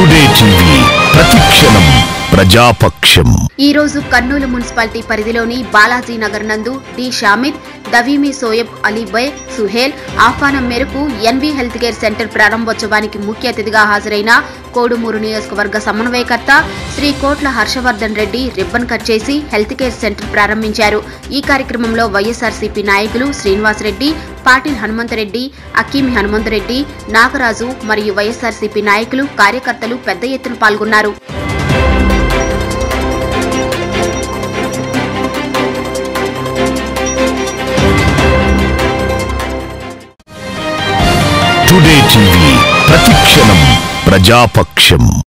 today TV ప్రతిక్షణం ప్రజాపక్షం ఈ రోజు కర్నూలు మున్సిపాలిటీ పరిధిలోని బాలాజీ నగర్ నందు డి షామిద్ దవీమి సోయబ్ అలీబై సుహేల్ ఆహ్వానం మేరకు ఎన్వి హెల్త్ కేర్ సెంటర్ ప్రారంభోత్సవానికి ముఖ్య అతిథిగా హాజరైన కోడుమూరు నియోజకవర్గ సమన్వయకర్త శ్రీ కోట్ల హర్షవర్ధన్ రెడ్డి రిబ్బన్ కట్ చేసి హెల్త్ కేర్ సెంటర్ ప్రారంభించారు ఈ కార్యక్రమంలో వైఎస్ఆర్సీపీ నాయకులు శ్రీనివాసరెడ్డి పాటిల్ హనుమంతరెడ్డి అక్కీమి హనుమంతరెడ్డి నాగరాజు మరియు వైఎస్ఆర్సీపీ నాయకులు కార్యకర్తలు పెద్ద ఎత్తున పాల్గొన్నారు టుడే టీవీ ప్రతిక్షణం ప్రజాపక్షం